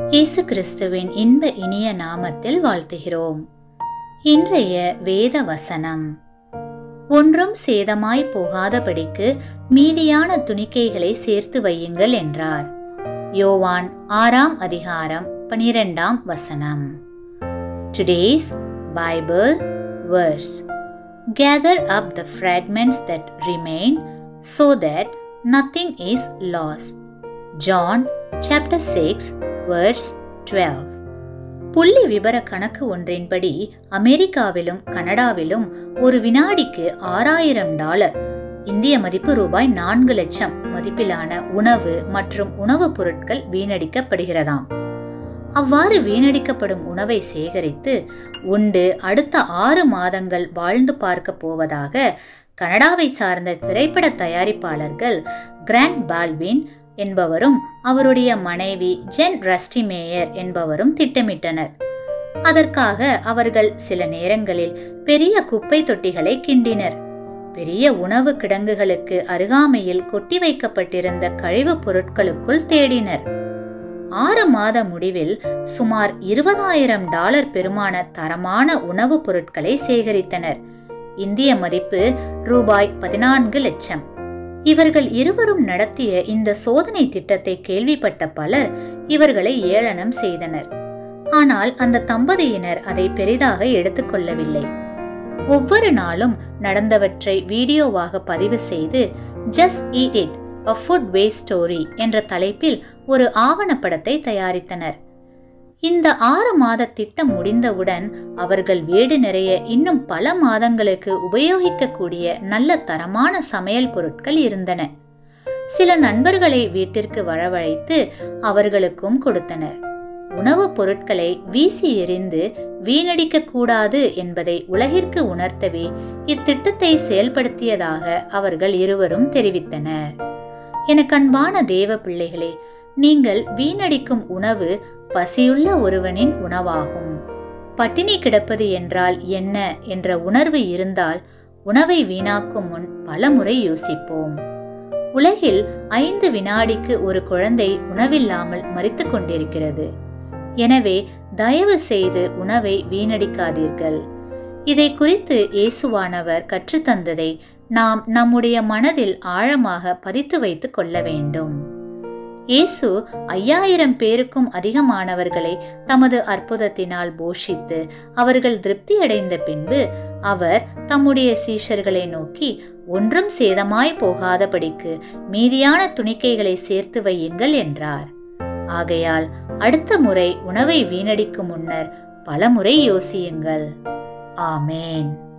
இயேசு கிறிஸ்துவின் இன்ப இனிய நாமத்தில் வாழ்த்துகிறோம் இன்றைய வேத வசனம் ஒன்றும் சேதமாய் போகாதபடிக்கு மீதியான துணிக்கைகளை சேர்த்து வையுங்கள் என்றார் யோவான் ஆறாம் அதிகாரம் பனிரெண்டாம் வசனம் today's Bible verse Gather up the fragments that remain so that nothing is lost. John chapter 6 verse 12 புள்ளி விபர கணக்கு ஒன்றின்படி அமெரிக்காவிலும் கனடாவிலும் ஒரு வினாடிக்கு ஆறாயிரம் டாலர் இந்திய மதிப்பு ரூபாய் நான்கு லட்சம் மதிப்பிலான உணவு மற்றும் உணவுப் பொருட்கள் வீணடிக்கப்படுகிறதாம் அவ்வாறு வீணடிக்கப்படும் உணவை சேகரித்து உண்டு அடுத்த ஆறு மாதங்கள் வாழ்ந்து பார்க்க போவதாக கனடாவை சார்ந்த திரைப்பட தயாரிப்பாளர்கள் கிராண்ட் பால்வின் என்பவரும் அவருடைய மனைவி ஜென் ரஸ்டி மேயர் என்பவரும் திட்டமிட்டனர் அதற்காக அவர்கள் சில நேரங்களில் பெரிய குப்பை தொட்டிகளை கிண்டினர் பெரிய உணவு கிடங்குகளுக்கு அருகாமையில் கொட்டி வைக்கப்பட்டிருந்த கழிவுப் பொருட்களுக்குள் தேடினர் ஆறு மாத முடிவில் சுமார் இருபதாயிரம் டாலர் பெருமான தரமான உணவுப் பொருட்களை சேகரித்தனர் இந்திய மதிப்பு ரூபாய் பதினான்கு லட்சம் இவர்கள் இருவரும் நடத்திய இந்த சோதனை திட்டத்தை கேள்விப்பட்ட பலர் இவர்களை ஏளனம் செய்தனர் ஆனால் அந்த தம்பதியினர் அதை பெரிதாக எடுத்துக்கொள்ளவில்லை ஒவ்வொரு நாளும் நடந்தவற்றை வீடியோவாக பதிவு செய்து just eat it a food waste story என்ற தலைப்பில் ஒரு ஆவணப்படத்தை தயாரித்தனர் இந்த ஆறு மாத திட்டம் முடிந்தவுடன் அவர்கள் வீடு நிறைய இன்னும் பல மாதங்களுக்கு உபயோகிக்கக்கூடிய நல்ல தரமான சமையல் பொருட்கள் இருந்தன சில நண்பர்களை வீட்டிற்கு வரவழைத்து அவர்களுக்கும் கொடுத்தனர் உணவுப் பொருட்களை வீசி எறிந்து வீணடிக்க கூடாது என்பதை உலகிற்கு உணர்த்தவே இத்திட்டத்தை செயல்படுத்தியதாக அவர்கள் இருவரும் தெரிவித்தனர் எனக்கு அன்பான தேவ பிள்ளைகளே நீங்கள் வீணடிக்கும் உணவு பசியுள்ள ஒருவனின் உணவாகும் பட்டினி கிடப்பது என்றால் என்ன என்ற உணர்வு இருந்தால் உணவை வீணாக்கும் முன் பலமுறை யோசிப்போம் உலகில் ஐந்து வினாடிக்கு ஒரு குழந்தை உணவில்லாமல் மறித்து கொண்டிருக்கிறது எனவே தயவு செய்து உணவை வீணடிக்காதீர்கள் இதை குறித்து இயேசுவானவர் கற்றுத்தந்ததை நாம் நம்முடைய மனதில் ஆழமாக பதித்து வைத்துக் கொள்ள வேண்டும் இயேசு ஐயாயிரம் பேருக்கும் அதிகமானவர்களை தமது அற்புதத்தினால் போஷித்து அவர்கள் திருப்தியடைந்த பின்பு அவர் தம்முடைய சீஷர்களை நோக்கி ஒன்றும் சேதமாய் போகாதபடிக்கு மீதியான துணிக்கைகளை சேர்த்து வையுங்கள் என்றார் ஆகையால் அடுத்த முறை உணவை வீணடிக்கும் முன்னர் பலமுறை யோசியுங்கள் ஆமேன்